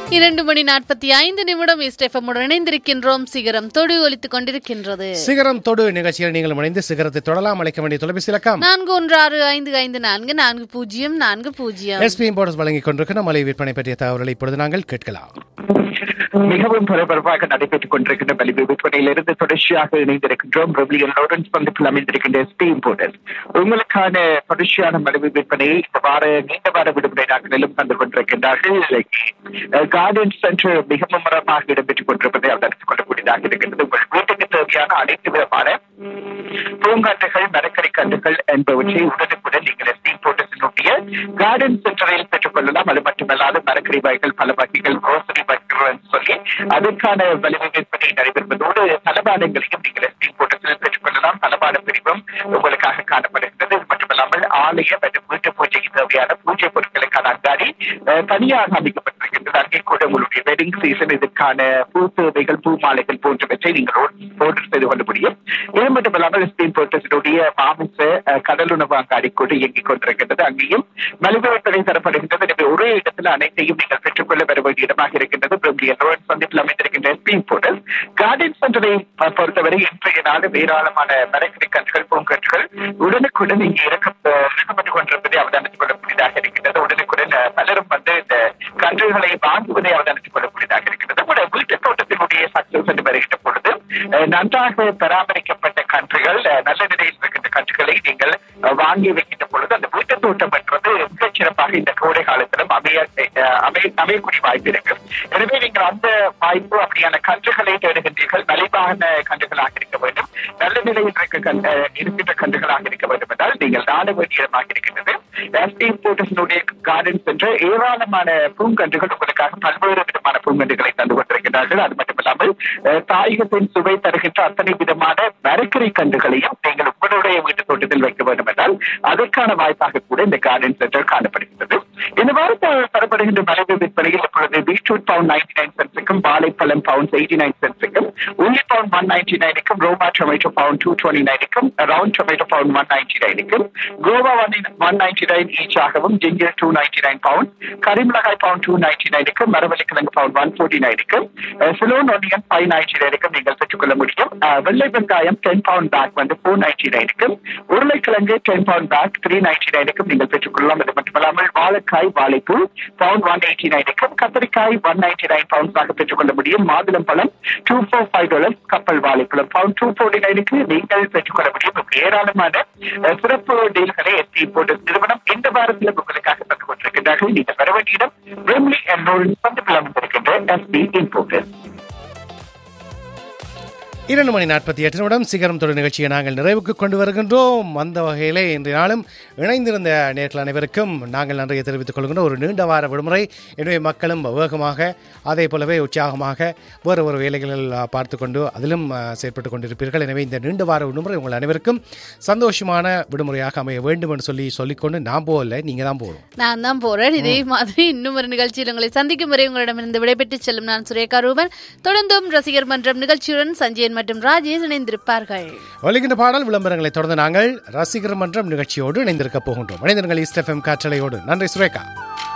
இரண்டு மணி நாற்பத்தி ஐந்து நிமிடம் இஸ்டெஃபமுடன் இணைந்திருக்கின்றோம் சிகரம் தொடு ஒலித்துக் கொண்டிருக்கின்றது சிகரம் தொடு நிகழ்ச்சியில் நீங்கள் இணைந்து சிகரத்தை தொடலாம் அழைக்க வேண்டிய தொலைபேசி இலக்கம் நான்கு ஒன்று ஆறு ஐந்து ஐந்து நான்கு நான்கு பூஜ்ஜியம் நான்கு பூஜ்ஜியம் எஸ்பி இம்போர்ட்ஸ் வழங்கிக் கொண்டிருக்கிற மலை விற்பனை பற்றிய தகவல்களை இப்பொழுது நாங்கள் கேட்கலாம் மிகவும் பரபரப்பாக நடைபெற்றுக் கொண்டிருக்கின்ற மலிவு விற்பனையிலிருந்து தொடர்ச்சியாக இணைந்திருக்கின்றோம் பிரபிலியன் லாரன்ஸ் பந்தத்தில் அமைந்திருக்கின்ற ஸ்பீம் போர்டர் உங்களுக்கான தொடர்ச்சியான மலிவு விற்பனையை இந்த வார நீண்ட வார விடுமுறை நாட்களிலும் தந்து கொண்டிருக்கின்றார்கள் கார்டன் சென்டர் மிக மும்முரமாக இடம்பெற்றுக் கொண்டிருப்பதை அவதரித்துக் கொள்ளக்கூடியதாக இருக்கின்றது உங்கள் வீட்டுக்கு தேவையான அனைத்து விதமான பூங்காற்றுகள் மரக்கறி கன்றுகள் என்பவற்றை உடனுக்குடன் நீங்கள் ஸ்பீம் போர்டர்ஸினுடைய கார்டன் சென்டரில் பெற்றுக் கொள்ளலாம் அது மட்டுமல்லாது மரக்கறி வகைகள் பல வகைகள் grocery வகைகள் சொல்லி அதற்கான வலிமை விற்பனை நடைபெறுவதோடு தளபாடங்களையும் நீங்கள் ஸ்பீம் போர்ட்டத்தில் பெற்றுக் கொள்ளலாம் தளபாட பிரிவும் உங்களுக்காக காணப்படுகிறது இது மட்டுமல்லாமல் ஆலய மற்றும் வீட்டு பூஜைக்கு தேவையான பூஜை பொருட்களுக்கான அங்காடி அஹ், தனியாக அமைக்கப்பட்டிருக்கின்றது அங்கே கூட உங்களுடைய வெட்டிங் சீசன் இதற்கான பூ தேவைகள் பூ மாலைகள் போன்றவற்றை நீங்கள் ஆர்டர் செய்து கொள்ள முடியும் இது மட்டுமல்லாமல் ஸ்பீம் போர்ட்டஸினுடைய மாமிச அஹ், கடலுணவு அங்காடி கூட இயங்கிக் கொண்டிருக்கின்றது அங்கேயும் மலிவு விற்பனை தரப்படுகின்றது எனவே ஒரே இடத்துல அனைத்தையும் நீங்கள் பெற்றுக்கொள்ள வர வேண்டிய இடமாக இருக்கின்றது பிரபலியன் ரோட் சந்திப்பில் அமைந்திருக்கின்ற ஸ்பீம் போர்ட்டல் கார்டன் சென்டரை அஹ், பொறுத்தவரை இன்றைய நாள் ஏராளமான மரக்கறி கன்றுகள் பூங்கன்றுகள் உடனுக்குடன் இங்கே இறக்க இறக்கப்பட்டுக் கொண்டிருப்பதை அவதானித்துக் கொள்ளக்கூடியதாக இருக்கின்றது உடனுக்குடன் அஹ், பலரும் வந்து இந்த கன்றுகளை வாங்குவதை அவதானித்துக் கொள்ளக்கூடியதாக இருக்கின்றது கூட வீட்டு தோட்டத்தினுடைய சக்சஸ் என்று வருகின்ற பொழுது அஹ், நன்றாக பராமரிக்கப்பட்ட கன்றுகள் அஹ், நல்ல நிலையில் இருக்கின்ற கன்றுகளை நீங்கள் அஹ், வாங்கி வைக்கின்ற பொழுது அந்த வீட்டு தோட்டம் என்றது மிகச் சிறப்பாக இந்த கோடை காலத்திலும் அமைய அஹ், அமைய அமையக்கூடிய வாய்ப்பு இருக்கு எனவே நீங்கள் அந்த வாய்ப்பு அப்படியான கன்றுகளை தேடுகின்றீர்கள் மலிவான கன்றுகளாக இருக்க வேண்டும் நல்ல நிலையில் இருக்க கண் அஹ், இருக்கின்ற கன்றுகளாக இருக்க வேண்டும் என்றால் நீங்கள் நாட வேண்டிய இடமாக இருக்கின்றது எஸ்டி இம்போர்ட்டர்ஸினுடைய கார்டன் சென்ற ஏராளமான பூங்கன்றுகள் உங்களுக்காக பல்வேறு விதமான பூங்கன்றுகளை தந்து கொண்டிருக்கிறார்கள் அது மட்டுமில்லாமல் அஹ், தாயகத்தின் சுவை தருகின்ற அத்தனை விதமான மரக்கறி கன்றுகளையும் நீங்கள் உங்களுடைய வீட்டு தோட்டத்தில் வைக்க வேண்டும் என்றால் அதற்கான வாய்ப்பாக கூட இந்த கார்டன் சென்டர் காணப்படுகின்றது இந்த வாரத்தில் தரப்படுகின்ற மலிவு விற்பனையில் இப்பொழுது பீட்ரூட் பவுன் நைன்டி நைன் சென்ஸுக்கும் வாழைப்பழம் பவுன் எயிட்டி நைன் சென்ஸுக்கும் உள்ளி பவுன் ஒன் நைன்டி நைனுக்கும் roma tomato pound two twenty நைனுக்கும் round tomato pound one ninety நைனுக்கும் கோவா ஒன் ஒன் நைன்டி நைன் ஈச்சாகவும் ginger two ninety nine pound கரிமிளகாய் பவுன் டூ நைன்டி நைனுக்கும் மரவள்ளிக்கிழங்கு பவுன் ஒன் ஃபோர்ட்டி நைனுக்கும் சிலோன் ஒன்னியன் ஃபைவ் நைன்டி நைனுக்கும் நீங்கள் பெற்றுக்கொள்ள முடியும் அஹ், வெள்ளை வெங்காயம் டென் பவுண்ட் பேக் வந்து ஃபோர் நைன்டி நைனுக்கும் உருளைக்கிழங்கு ten pound pack three ninety நைனுக்கும் நீங்கள் பெற்றுக்கொள்ளலாம் அது மட்டுமல்லாமல் வாழைக்காய் வாழைப்பூ பவுன் ஒன் எயிட்டி நைனுக்கும் கத்திரிக்காய் ஒன் நைன்டி நைன் பவுண்ட்ஸாக பெற்றுக்கொள்ள முடியும் மாதுளம் பழம் டூ ஃபோர் ஃபைவ் டாலர்ஸ் கப்பல் வாழைப்பழம் பவுன் டூ ஃபோர்ட்டி நைனுக்கு நீங்கள் பெற்றுக்கொள்ள முடியும் இப்படி ஏராளமான அஹ், சிறப்பு டீல்களை எஸ்டி போட்டு நிறுவனம் இந்த வாரத்தில் உங்களுக்காக தந்து கொண்டிருக்கின்றார்கள் நீங்கள் வர வேண்டிய இடம் பிரம்லி என்ற சந்திப்பில் அமைந்திருக்கின்ற எஸ்டி இம்போர்ட்டர்ஸ் இரண்டு மணி நாற்பத்தி எட்டு நிமிடம் சிகரம் தொடு நிகழ்ச்சியை நாங்கள் நிறைவுக்கு கொண்டு வருகின்றோம் அந்த வகையிலே இன்றைய நாளும் இணைந்திருந்த நேர்கள் அனைவருக்கும் நாங்கள் நன்றியை தெரிவித்துக் கொள்கின்றோம் ஒரு நீண்ட வார விடுமுறை எனவே மக்களும் வேகமாக அதே போலவே உற்சாகமாக வேறு ஒரு வேலைகளில் பார்த்து கொண்டு அதிலும் அஹ், செயற்பட்டு கொண்டிருப்பீர்கள் எனவே இந்த நீண்ட வார விடுமுறை உங்கள் அனைவருக்கும் சந்தோஷமான விடுமுறையாக அமைய வேண்டும் என்று சொல்லி சொல்லிக்கொண்டு நான் போகல நீங்கள் தான் போகணும் நான் தான் போறேன் இதே மாதிரி இன்னும் ஒரு நிகழ்ச்சியில் உங்களை சந்திக்கும் வரை உங்களிடமிருந்து விடைபெற்று செல்லும் நான் சுரேகா ரூபன் தொடர்ந்தும் ரசிகர் மன்றம் நிகழ்ச்சியுடன் சஞ்சயன் மற்றும் ராஜேஷ் இணைந்திருப்பார்கள் ஒலிக்கின்ற பாடல் விளம்பரங்களை தொடர்ந்து நாங்கள் ரசிகர் மன்றம் நிகழ்ச்சியோடு இணைந்திருக்க போகின்றோம் இணைந்திருங்கள் இஸ்டெஃப்எம் காற்றலையோடு நன்றி சுரேகா